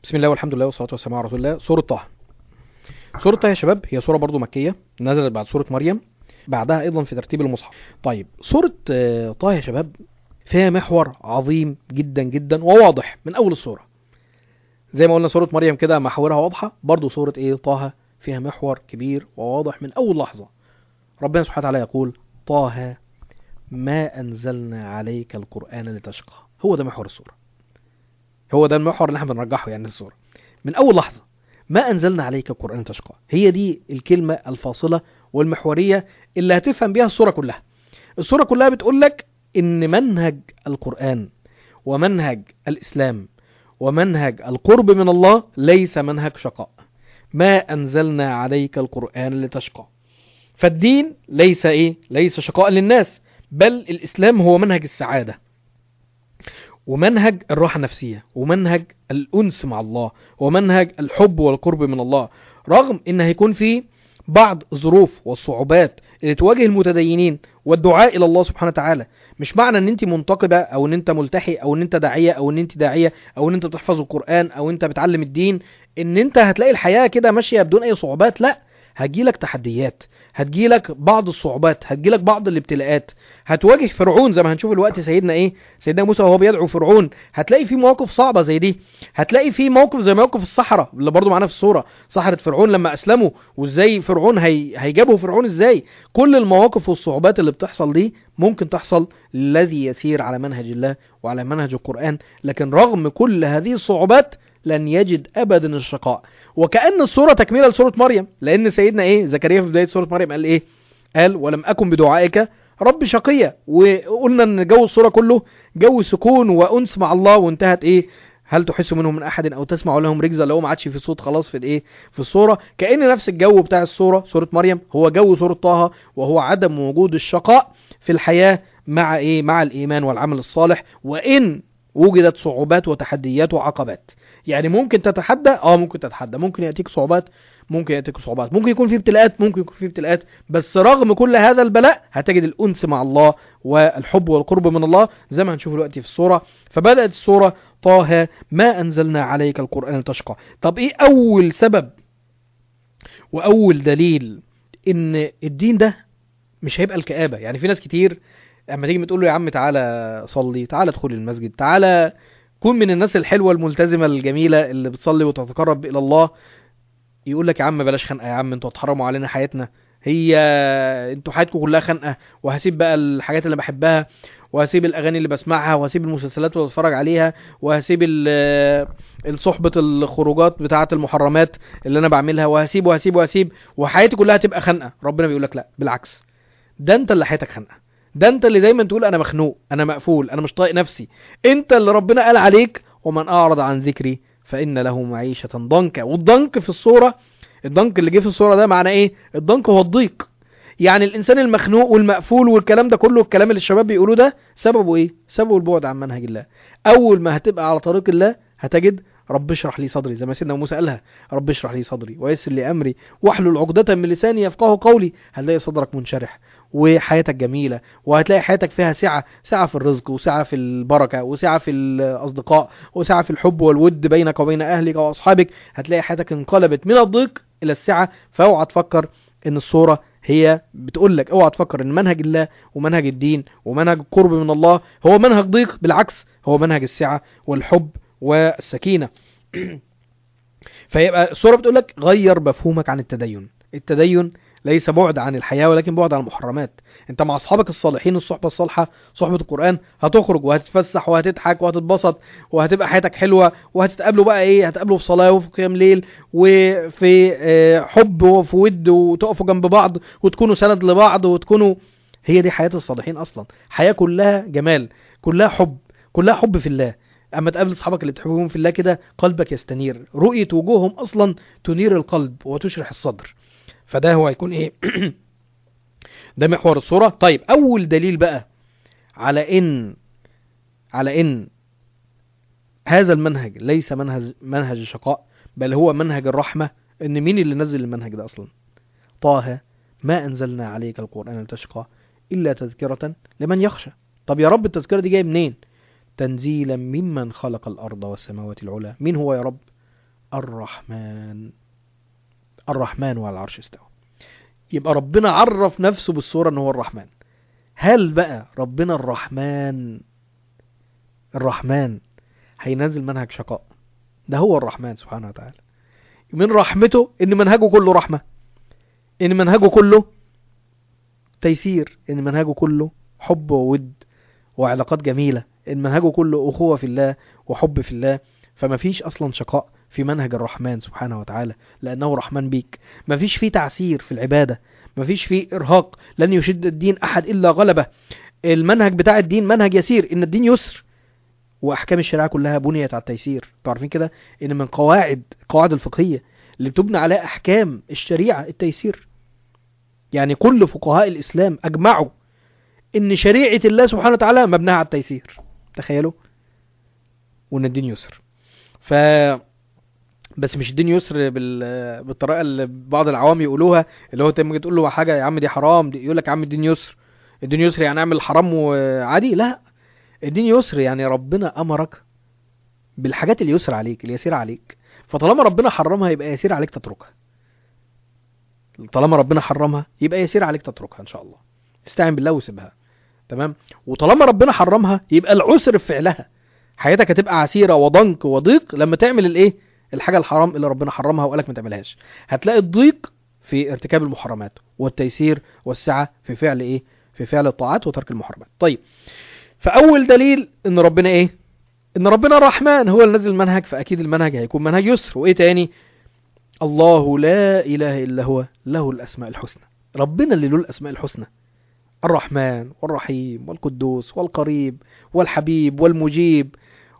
بسم الله والحمد لله والصلاة والسلام على رسول الله سورة طه سورة طه يا شباب هي سورة برضو مكية نزلت بعد سورة مريم بعدها أيضا في ترتيب المصحف طيب سورة آه، طه يا شباب فيها محور عظيم جدا جدا وواضح من أول السورة زي ما قلنا سورة مريم كده محورها واضحة برضو سورة إيه طه فيها محور كبير وواضح من أول لحظة ربنا سبحانه وتعالى يقول طه ما أنزلنا عليك القرآن لتشقى هو ده محور السورة هو ده المحور اللي احنا بنرجحه يعني السورة من أول لحظة ما أنزلنا عليك القرآن تشقى هي دي الكلمة الفاصلة والمحورية اللي هتفهم بيها السورة كلها السورة كلها بتقول لك إن منهج القرآن ومنهج الإسلام ومنهج القرب من الله ليس منهج شقاء ما أنزلنا عليك القرآن لتشقى فالدين ليس إيه ليس شقاء للناس بل الإسلام هو منهج السعادة ومنهج الراحة النفسية ومنهج الأنس مع الله ومنهج الحب والقرب من الله رغم إن هيكون فيه بعض الظروف والصعوبات اللي تواجه المتدينين والدعاء إلى الله سبحانه وتعالى مش معنى ان انت منتقبة او ان انت ملتحي او ان انت داعية او ان انت داعية او ان انت بتحفظ القرآن او انت بتعلم الدين ان انت هتلاقي الحياة كده ماشية بدون اي صعوبات لا هتجيلك تحديات هتجيلك بعض الصعوبات هتجيلك بعض الابتلاءات هتواجه فرعون زي ما هنشوف الوقت سيدنا ايه سيدنا موسى وهو بيدعو فرعون هتلاقي في مواقف صعبة زي دي هتلاقي في موقف زي موقف الصحراء اللي برضو معانا في الصورة صحراء فرعون لما اسلموا وازاي فرعون هي... هيجابوا فرعون ازاي كل المواقف والصعوبات اللي بتحصل دي ممكن تحصل للذي يسير على منهج الله وعلى منهج القرآن لكن رغم كل هذه الصعوبات لن يجد ابدا الشقاء وكأن الصورة تكملة لسورة مريم لان سيدنا ايه زكريا في بداية سورة مريم قال ايه قال ولم اكن بدعائك رب شقيا وقلنا ان جو الصورة كله جو سكون وانس مع الله وانتهت ايه هل تحس منهم من احد او تسمع لهم رجزا لو ما عادش في صوت خلاص في الايه في الصوره كان نفس الجو بتاع الصوره سوره مريم هو جو سوره طه وهو عدم وجود الشقاء في الحياه مع ايه مع الايمان والعمل الصالح وان وجدت صعوبات وتحديات وعقبات يعني ممكن تتحدى اه ممكن تتحدى ممكن ياتيك صعوبات ممكن ياتيك صعوبات ممكن يكون في ابتلاءات ممكن يكون في ابتلاءات بس رغم كل هذا البلاء هتجد الانس مع الله والحب والقرب من الله زي ما هنشوف دلوقتي في الصوره فبدات الصوره طه ما انزلنا عليك القران تشقى طب ايه اول سبب واول دليل ان الدين ده مش هيبقى الكآبة يعني في ناس كتير اما تيجي بتقول له يا عم تعالى صلي تعالى ادخل المسجد تعالى كن من الناس الحلوة الملتزمة الجميلة اللي بتصلي وتتقرب إلى الله يقول لك يا عم بلاش خنقة يا عم انتوا هتحرموا علينا حياتنا هي انتوا حياتكم كلها خنقة وهسيب بقى الحاجات اللي بحبها وهسيب الاغاني اللي بسمعها وهسيب المسلسلات اللي بتفرج عليها وهسيب الصحبة الخروجات بتاعة المحرمات اللي انا بعملها وهسيب وهسيب وهسيب وحياتي كلها تبقى خنقة ربنا بيقول لك لا بالعكس ده انت اللي حياتك خنقة ده انت اللي دايما تقول انا مخنوق انا مقفول انا مش طايق نفسي انت اللي ربنا قال عليك ومن اعرض عن ذكري فان له معيشة ضنكا والضنك في الصورة الضنك اللي جه في الصورة ده معناه ايه الضنك هو الضيق يعني الانسان المخنوق والمقفول والكلام ده كله الكلام اللي الشباب بيقولوه ده سببه ايه سببه البعد عن منهج الله اول ما هتبقى على طريق الله هتجد رب اشرح لي صدري زي ما سيدنا موسى قالها رب اشرح لي صدري ويسر لي امري واحلل عقدة من لساني يفقهوا قولي هتلاقي صدرك منشرح وحياتك جميلة وهتلاقي حياتك فيها سعة سعة في الرزق وسعة في البركة وسعة في الأصدقاء وسعة في الحب والود بينك وبين أهلك وأصحابك هتلاقي حياتك انقلبت من الضيق إلى السعة فاوعى تفكر إن الصورة هي بتقول لك اوعى تفكر ان منهج الله ومنهج الدين ومنهج القرب من الله هو منهج ضيق بالعكس هو منهج السعة والحب والسكينة فيبقى الصورة بتقول لك غير مفهومك عن التدين التدين ليس بعد عن الحياة ولكن بعد عن المحرمات انت مع اصحابك الصالحين الصحبة الصالحة صحبة القرآن هتخرج وهتتفسح وهتضحك وهتتبسط وهتبقى حياتك حلوة وهتتقابلوا بقى ايه هتقابلوا في صلاة وفي قيام ليل وفي حب وفي ود وتقفوا جنب بعض وتكونوا سند لبعض وتكونوا هي دي حياة الصالحين اصلا حياة كلها جمال كلها حب كلها حب في الله اما تقابل اصحابك اللي بتحبهم في الله كده قلبك يستنير رؤية وجوههم اصلا تنير القلب وتشرح الصدر فده هو هيكون ايه ده محور الصورة طيب اول دليل بقى على ان على ان هذا المنهج ليس منهج منهج الشقاء بل هو منهج الرحمة ان مين اللي نزل المنهج ده اصلا طه ما انزلنا عليك القرآن لتشقى الا تذكرة لمن يخشى طب يا رب التذكرة دي جايه منين تنزيلا ممن خلق الارض والسماوات العلى مين هو يا رب الرحمن الرحمن على العرش استوى يبقى ربنا عرف نفسه بالصورة ان هو الرحمن هل بقى ربنا الرحمن الرحمن هينزل منهج شقاء ده هو الرحمن سبحانه وتعالى من رحمته ان منهجه كله رحمة ان منهجه كله تيسير ان منهجه كله حب وود وعلاقات جميلة ان منهجه كله اخوة في الله وحب في الله فما فيش اصلا شقاء في منهج الرحمن سبحانه وتعالى لانه رحمن بيك ما فيش فيه تعسير في العبادة ما فيش فيه ارهاق لن يشد الدين احد الا غلبه المنهج بتاع الدين منهج يسير ان الدين يسر واحكام الشريعه كلها بنيت على التيسير انتوا عارفين كده ان من قواعد القواعد الفقهيه اللي بتبنى عليها احكام الشريعه التيسير يعني كل فقهاء الاسلام اجمعوا ان شريعه الله سبحانه وتعالى مبناها على التيسير تخيلوا وان الدين يسر ف بس مش الدين يسر بال... بالطريقه اللي بعض العوام يقولوها اللي هو تيجي تقول له حاجه يا عم دي حرام دي يقول لك يا عم الدين يسر الدين يسر يعني اعمل حرام وعادي لا الدين يسر يعني ربنا امرك بالحاجات اللي يسر عليك اللي يسير عليك فطالما ربنا حرمها يبقى يسير عليك تتركها طالما ربنا حرمها يبقى يسير عليك تتركها ان شاء الله استعن بالله وسيبها تمام وطالما ربنا حرمها يبقى العسر في فعلها حياتك هتبقى عسيره وضنك وضيق لما تعمل الايه الحاجه الحرام اللي ربنا حرمها وقالك ما تعملهاش هتلاقي الضيق في ارتكاب المحرمات والتيسير والسعه في فعل ايه في فعل الطاعات وترك المحرمات طيب فاول دليل ان ربنا ايه ان ربنا الرحمن هو اللي نزل المنهج فاكيد المنهج هيكون منهج يسر وايه تاني الله لا اله الا هو له الاسماء الحسنى ربنا اللي له الاسماء الحسنى الرحمن والرحيم والقدوس والقريب والحبيب والمجيب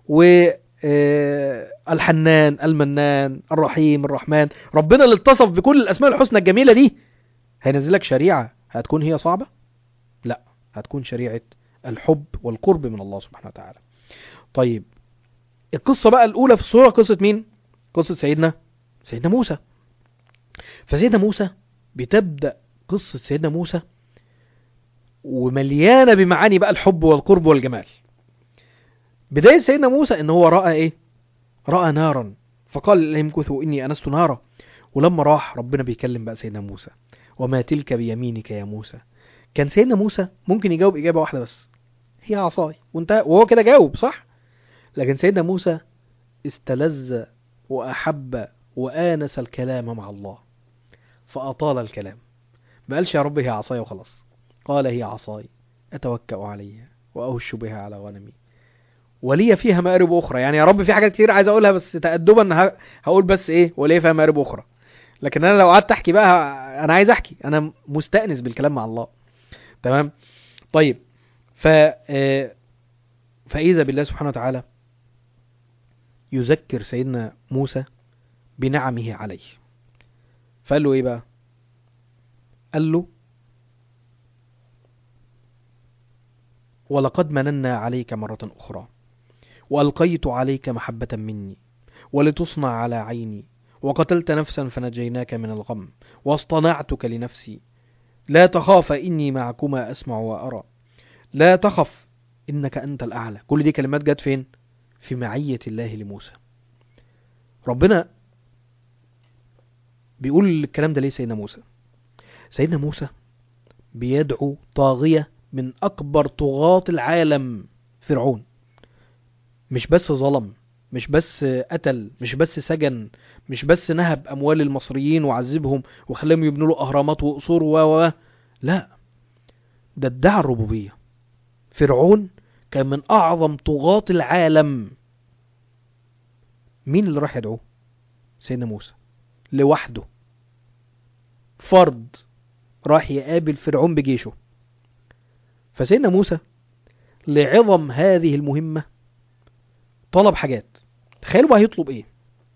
والحنان المنان الرحيم الرحمن ربنا اللي اتصف بكل الاسماء الحسنى الجميله دي هينزل لك شريعه هتكون هي صعبه لا هتكون شريعه الحب والقرب من الله سبحانه وتعالى طيب القصة بقى الأولى في الصورة قصة مين؟ قصة سيدنا سيدنا موسى فسيدنا موسى بتبدأ قصة سيدنا موسى ومليانة بمعاني بقى الحب والقرب والجمال بداية سيدنا موسى ان هو رأى ايه رأى نارا فقال لهم كثوا اني انست نارا ولما راح ربنا بيكلم بقى سيدنا موسى وما تلك بيمينك يا موسى كان سيدنا موسى ممكن يجاوب إجابة واحدة بس هي عصاي وانت وهو كده جاوب صح لكن سيدنا موسى استلذ وأحب وآنس الكلام مع الله فأطال الكلام ما قالش يا رب هي عصاي وخلاص قال هي عصاي أتوكأ عليها وأهش بها على غنمي ولي فيها مآرب أخرى يعني يا رب في حاجات كتير عايز أقولها بس تأدبا هقول بس إيه ولي فيها مآرب أخرى لكن أنا لو قعدت أحكي بقى أنا عايز أحكي أنا مستأنس بالكلام مع الله تمام طيب ف فإذا بالله سبحانه وتعالى يذكر سيدنا موسى بنعمه عليه فقال له ايه بقى قال له ولقد مننا عليك مرة أخرى وألقيت عليك محبة مني ولتصنع على عيني وقتلت نفسا فنجيناك من الغم واصطنعتك لنفسي لا تخاف إني معكما أسمع وأرى لا تخف إنك أنت الأعلى كل دي كلمات جت فين في معية الله لموسى ربنا بيقول الكلام ده ليه سيدنا موسى سيدنا موسى بيدعو طاغية من أكبر طغاة العالم فرعون مش بس ظلم مش بس قتل مش بس سجن مش بس نهب أموال المصريين وعذبهم وخلاهم يبنوا له أهرامات وقصور و و لا ده ادعى الربوبية فرعون كان من أعظم طغاة العالم مين اللي راح يدعوه سيدنا موسى لوحده فرد راح يقابل فرعون بجيشه فسيدنا موسى لعظم هذه المهمة طلب حاجات تخيلوا بقى هيطلب ايه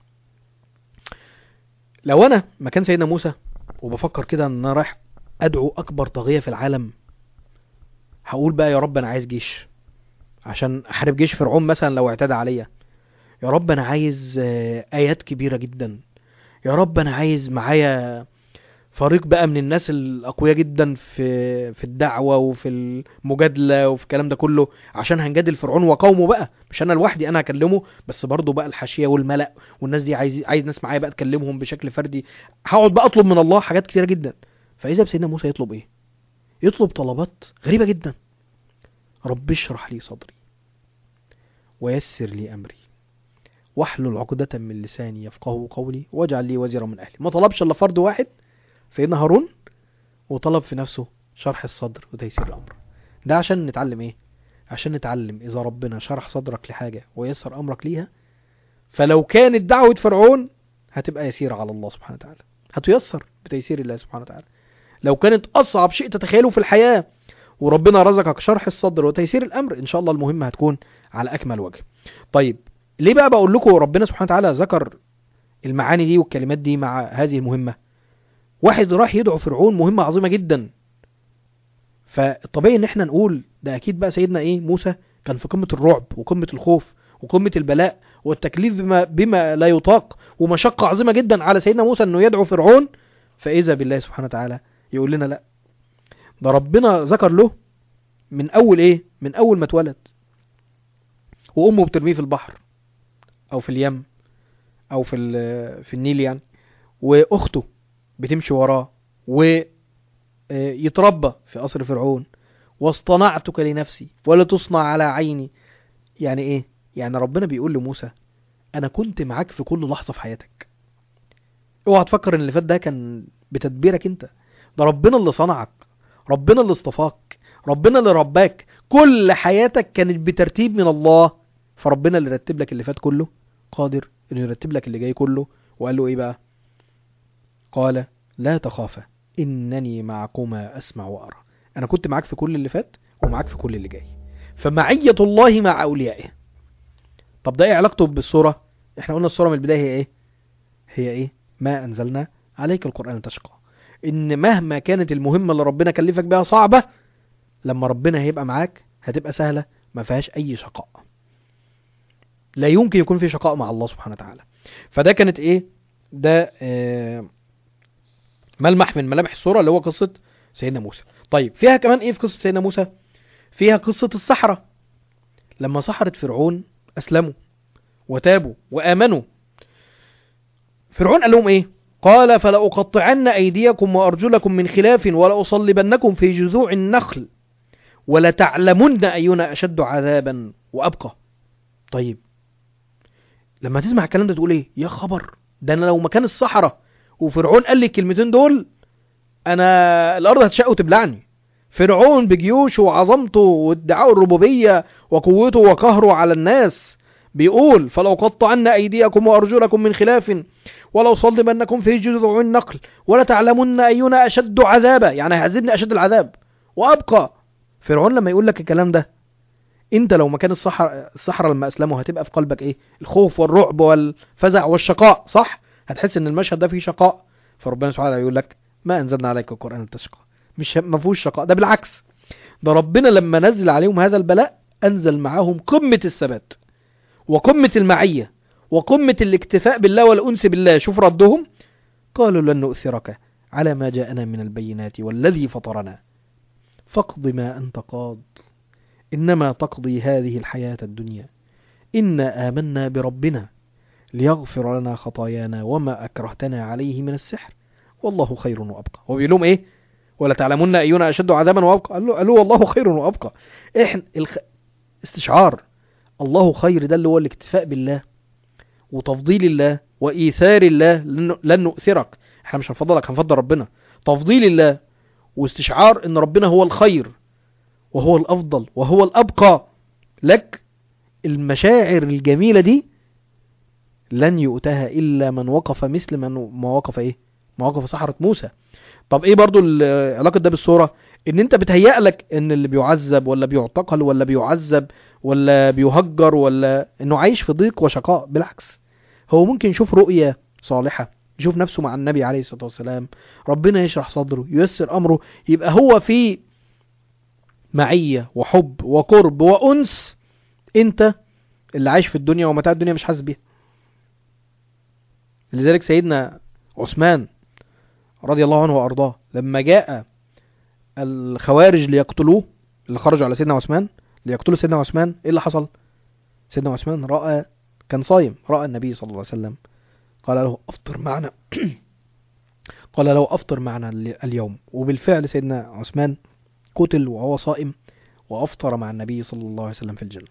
لو انا مكان سيدنا موسى وبفكر كده ان انا رايح ادعو اكبر طاغية في العالم هقول بقى يا رب انا عايز جيش عشان احارب جيش فرعون مثلا لو اعتدى عليا يا رب انا عايز ايات كبيرة جدا يا رب انا عايز معايا فريق بقى من الناس الاقوياء جدا في في الدعوه وفي المجادله وفي الكلام ده كله عشان هنجادل فرعون وقومه بقى مش انا لوحدي انا هكلمه بس برضه بقى الحاشيه والملا والناس دي عايز عايز ناس معايا بقى تكلمهم بشكل فردي هقعد بقى اطلب من الله حاجات كتيره جدا فاذا بسيدنا موسى يطلب ايه يطلب طلبات غريبه جدا رب اشرح لي صدري ويسر لي امري واحلل عقدة من لساني يفقه قولي واجعل لي وزيرا من اهلي ما طلبش الا فرد واحد سيدنا هارون وطلب في نفسه شرح الصدر وتيسير الامر ده عشان نتعلم ايه عشان نتعلم اذا ربنا شرح صدرك لحاجه ويسر امرك ليها فلو كانت دعوه فرعون هتبقى يسيره على الله سبحانه وتعالى هتيسر بتيسير الله سبحانه وتعالى لو كانت اصعب شيء تتخيله في الحياه وربنا رزقك شرح الصدر وتيسير الامر ان شاء الله المهمه هتكون على اكمل وجه طيب ليه بقى بقول لكم ربنا سبحانه وتعالى ذكر المعاني دي والكلمات دي مع هذه المهمه واحد راح يدعو فرعون مهمة عظيمة جدا فالطبيعي ان احنا نقول ده اكيد بقى سيدنا ايه موسى كان في قمة الرعب وقمة الخوف وقمة البلاء والتكليف بما, بما لا يطاق ومشقة عظيمة جدا على سيدنا موسى انه يدعو فرعون فاذا بالله سبحانه وتعالى يقول لنا لا ده ربنا ذكر له من اول ايه من اول ما اتولد وامه بترميه في البحر او في اليم او في في النيل يعني واخته بتمشي وراه ويتربى في قصر فرعون واصطنعتك لنفسي ولا تصنع على عيني يعني ايه يعني ربنا بيقول لموسى انا كنت معاك في كل لحظة في حياتك اوعى تفكر ان اللي فات ده كان بتدبيرك انت ده ربنا اللي صنعك ربنا اللي اصطفاك ربنا اللي رباك كل حياتك كانت بترتيب من الله فربنا اللي رتب لك اللي فات كله قادر انه يرتب لك اللي جاي كله وقال له ايه بقى قال لا تخافا إنني معكما أسمع وأرى أنا كنت معاك في كل اللي فات ومعاك في كل اللي جاي فمعية الله مع أوليائه طب ده إيه علاقته بالصورة إحنا قلنا الصورة من البداية هي إيه هي إيه ما أنزلنا عليك القرآن تشقى إن مهما كانت المهمة اللي ربنا كلفك بها صعبة لما ربنا هيبقى معاك هتبقى سهلة ما فيهاش أي شقاء لا يمكن يكون في شقاء مع الله سبحانه وتعالى فده كانت إيه ده آه ملمح من ملامح الصورة اللي هو قصة سيدنا موسى طيب فيها كمان ايه في قصة سيدنا موسى فيها قصة السحرة لما سحرة فرعون اسلموا وتابوا وامنوا فرعون قال لهم ايه قال فلأقطعن أيديكم وأرجلكم من خلاف ولأصلبنكم في جذوع النخل ولتعلمن أينا أشد عذابا وأبقى طيب لما تسمع الكلام ده تقول ايه يا خبر ده انا لو مكان الصحراء وفرعون قال لي الكلمتين دول انا الارض هتشق وتبلعني فرعون بجيوشه وعظمته وادعاء الربوبية وقوته وقهره على الناس بيقول فلو قطعن أيديكم وأرجلكم من خلاف ولو صلبنكم في جذوع النقل ولا تعلمن أينا أشد عذابا يعني هيعذبني أشد العذاب وأبقى فرعون لما يقول لك الكلام ده انت لو مكان الصحراء الصحراء لما اسلموا هتبقى في قلبك ايه الخوف والرعب والفزع والشقاء صح هتحس ان المشهد ده فيه شقاء فربنا سبحانه وتعالى يقول لك ما انزلنا عليك القران لتشقى مش ما فيهوش شقاء ده بالعكس ده ربنا لما نزل عليهم هذا البلاء انزل معاهم قمه الثبات وقمه المعيه وقمه الاكتفاء بالله والانس بالله شوف ردهم قالوا لن نؤثرك على ما جاءنا من البينات والذي فطرنا فاقض ما انت قاض انما تقضي هذه الحياه الدنيا انا امنا بربنا ليغفر لنا خطايانا وما أكرهتنا عليه من السحر والله خير وأبقى هو بيقول لهم إيه ولا تعلمون أينا أشد عذابا وأبقى قال له, قال له والله خير وأبقى إحنا الخ... استشعار الله خير ده اللي هو الاكتفاء بالله وتفضيل الله وإيثار الله لن, لن نؤثرك احنا مش هنفضلك هنفضل ربنا تفضيل الله واستشعار ان ربنا هو الخير وهو الأفضل وهو الأبقى لك المشاعر الجميلة دي لن يؤتها إلا من وقف مثل من ما وقف إيه ما وقف سحرة موسى طب إيه برضو علاقة ده بالصورة إن أنت بتهيأ لك إن اللي بيعذب ولا بيعتقل ولا بيعذب ولا بيهجر ولا إنه عايش في ضيق وشقاء بالعكس هو ممكن يشوف رؤية صالحة يشوف نفسه مع النبي عليه الصلاة والسلام ربنا يشرح صدره ييسر أمره يبقى هو في معية وحب وقرب وأنس أنت اللي عايش في الدنيا ومتاع الدنيا مش حاسس بيها لذلك سيدنا عثمان رضي الله عنه وارضاه لما جاء الخوارج ليقتلوه اللي خرجوا على سيدنا عثمان ليقتلوا سيدنا عثمان ايه اللي حصل سيدنا عثمان راى كان صايم راى النبي صلى الله عليه وسلم قال له افطر معنا قال له افطر معنا اليوم وبالفعل سيدنا عثمان قتل وهو صائم وافطر مع النبي صلى الله عليه وسلم في الجنه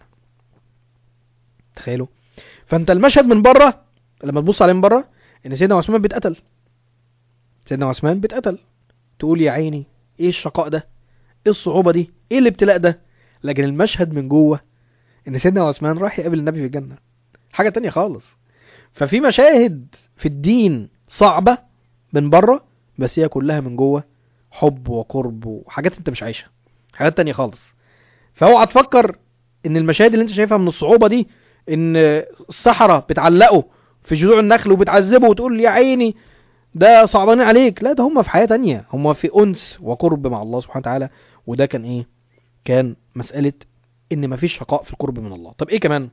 تخيلوا فانت المشهد من بره لما تبص عليه من بره ان سيدنا عثمان بيتقتل سيدنا عثمان بيتقتل تقول يا عيني ايه الشقاء ده ايه الصعوبه دي ايه الابتلاء ده لكن المشهد من جوه ان سيدنا عثمان راح يقابل النبي في الجنه حاجه تانية خالص ففي مشاهد في الدين صعبه من بره بس هي كلها من جوه حب وقرب وحاجات انت مش عايشها حاجات تانية خالص فاوعى تفكر ان المشاهد اللي انت شايفها من الصعوبه دي ان السحرة بتعلقوا في جذوع النخل وبتعذبه وتقول يا عيني ده صعبان عليك لا ده هم في حياة تانية هم في أنس وقرب مع الله سبحانه وتعالى وده كان ايه كان مسألة ان مفيش شقاء في القرب من الله طب ايه كمان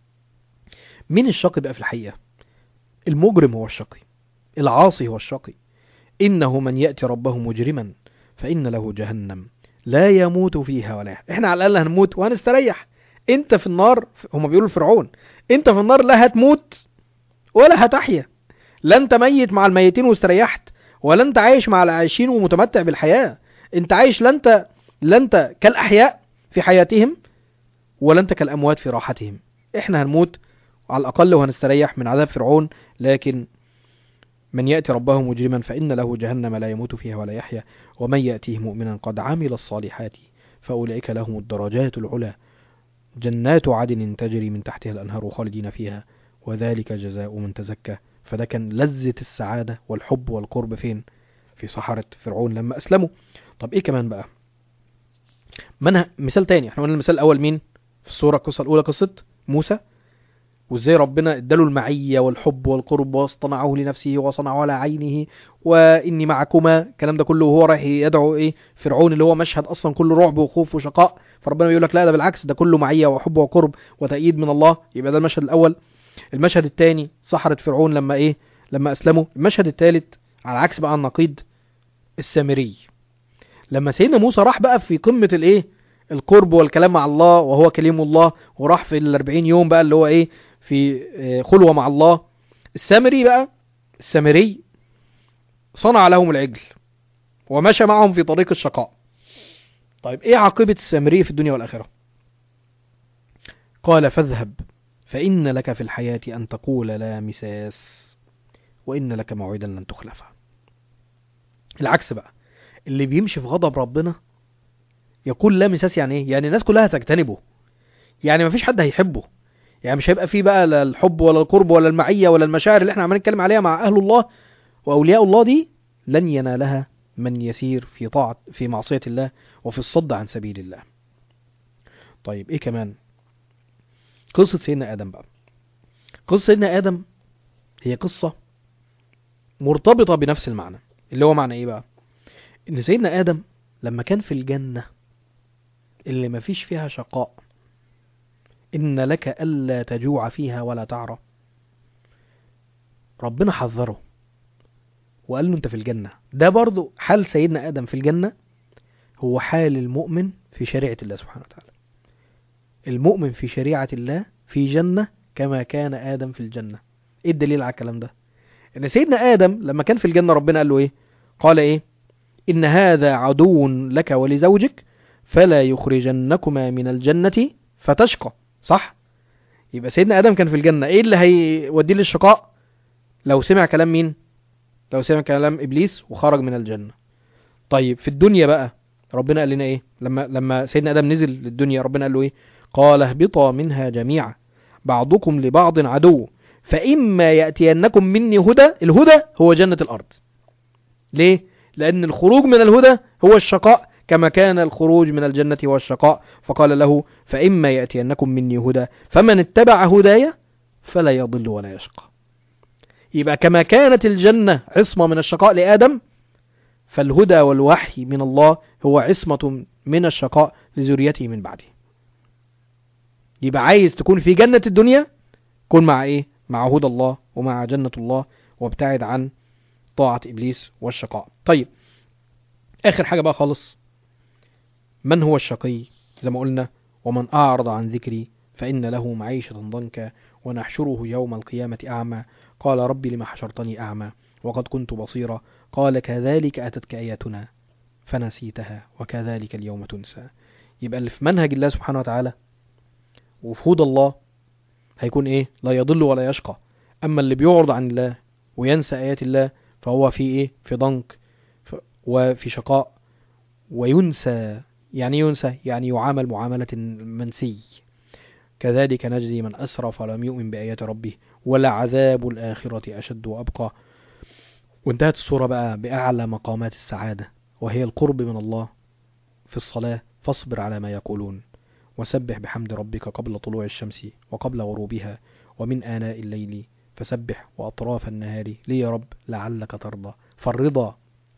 مين الشقي بقى في الحقيقة المجرم هو الشقي العاصي هو الشقي إنه من يأتي ربه مجرما فإن له جهنم لا يموت فيها ولا يحيا احنا على الأقل هنموت وهنستريح انت في النار هم بيقولوا لفرعون انت في النار لا هتموت ولا هتحيا لا انت ميت مع الميتين واستريحت ولا انت عايش مع العايشين ومتمتع بالحياة انت عايش لا انت لا انت كالأحياء في حياتهم ولا انت كالأموات في راحتهم احنا هنموت على الأقل وهنستريح من عذاب فرعون لكن من يأتي ربه مجرما فإن له جهنم لا يموت فيها ولا يحيا ومن يأتيه مؤمنا قد عمل الصالحات فأولئك لهم الدرجات العلى جنات عدن تجري من تحتها الأنهار خالدين فيها وذلك جزاء من تزكى فده كان لذة السعادة والحب والقرب فين في صحراء فرعون لما أسلموا طب إيه كمان بقى منها مثال تاني احنا قلنا المثال الأول مين في الصورة القصة الأولى قصة موسى وازاي ربنا اداله المعية والحب والقرب واصطنعه لنفسه وصنعه على عينه واني معكما الكلام ده كله وهو رايح يدعو ايه فرعون اللي هو مشهد اصلا كله رعب وخوف وشقاء فربنا بيقول لك لا ده بالعكس ده كله معية وحب وقرب وتأييد من الله يبقى ده المشهد الاول المشهد الثاني سحرة فرعون لما ايه لما اسلموا المشهد الثالث على عكس بقى النقيض السامري لما سيدنا موسى راح بقى في قمة الايه القرب والكلام مع الله وهو كليم الله وراح في الأربعين يوم بقى اللي هو ايه في خلوة مع الله السامري بقى السامري صنع لهم العجل ومشى معهم في طريق الشقاء طيب ايه عاقبة السامري في الدنيا والآخرة قال فاذهب فإن لك في الحياة أن تقول لا مساس وإن لك موعدا لن تخلفه العكس بقى اللي بيمشي في غضب ربنا يقول لا مساس يعني ايه يعني الناس كلها هتجتنبه يعني مفيش حد هيحبه يعني مش هيبقى فيه بقى لا الحب ولا القرب ولا المعية ولا المشاعر اللي احنا عمالين نتكلم عليها مع أهل الله وأولياء الله دي لن ينالها من يسير في طاعة في معصية الله وفي الصد عن سبيل الله طيب ايه كمان قصة سيدنا آدم بقى قصة سيدنا آدم هي قصة مرتبطة بنفس المعنى اللي هو معنى ايه بقى ان سيدنا آدم لما كان في الجنة اللي مفيش فيها شقاء إن لك ألا تجوع فيها ولا تعرى ربنا حذره وقال له أنت في الجنة ده برضو حال سيدنا آدم في الجنة هو حال المؤمن في شريعة الله سبحانه وتعالى المؤمن في شريعة الله في جنة كما كان آدم في الجنة إيه الدليل على الكلام ده إن سيدنا آدم لما كان في الجنة ربنا قال له إيه قال إيه إن هذا عدو لك ولزوجك فلا يخرجنكما من الجنة فتشقى صح يبقى سيدنا ادم كان في الجنه ايه اللي هيوديه للشقاء لو سمع كلام مين لو سمع كلام ابليس وخرج من الجنه طيب في الدنيا بقى ربنا قال لنا ايه لما لما سيدنا ادم نزل للدنيا ربنا قال له ايه قال اهبطا منها جميعا بعضكم لبعض عدو فاما ياتينكم مني هدى الهدى هو جنه الارض ليه لان الخروج من الهدى هو الشقاء كما كان الخروج من الجنة والشقاء فقال له فإما يأتينكم مني هدى فمن اتبع هدايا فلا يضل ولا يشقى يبقى كما كانت الجنة عصمة من الشقاء لآدم فالهدى والوحي من الله هو عصمة من الشقاء لذريته من بعده يبقى عايز تكون في جنة الدنيا كن مع ايه مع هدى الله ومع جنة الله وابتعد عن طاعة إبليس والشقاء طيب آخر حاجة بقى خالص من هو الشقي زي ما قلنا ومن أعرض عن ذكري فإن له معيشة ضنكا ونحشره يوم القيامة أعمى قال ربي لما حشرتني أعمى وقد كنت بصيرا قال كذلك أتتك آياتنا فنسيتها وكذلك اليوم تنسى يبقى اللي في منهج الله سبحانه وتعالى وفي هدى الله هيكون ايه لا يضل ولا يشقى اما اللي بيعرض عن الله وينسى ايات الله فهو في ايه في ضنك ف- وفي شقاء وينسى يعني إيه ينسى يعني يعامل معاملة المنسي كذلك نجزي من أسرف ولم يؤمن بآيات ربه ولعذاب الآخرة أشد وأبقى وانتهت الصورة بقى بأعلى مقامات السعادة وهي القرب من الله في الصلاة فاصبر على ما يقولون وسبح بحمد ربك قبل طلوع الشمس وقبل غروبها ومن آناء الليل فسبح وأطراف النهار لي يا رب لعلك ترضى فالرضا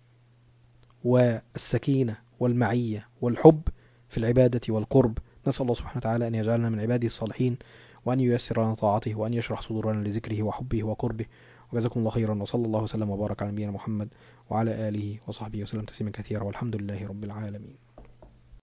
والسكينة والمعية والحب في العبادة والقرب نسأل الله سبحانه وتعالى أن يجعلنا من عباده الصالحين وأن ييسر لنا طاعته وأن يشرح صدورنا لذكره وحبه وقربه وجزاكم الله خيرا وصلى الله وسلم وبارك على نبينا محمد وعلى آله وصحبه وسلم تسليما كثيرا والحمد لله رب العالمين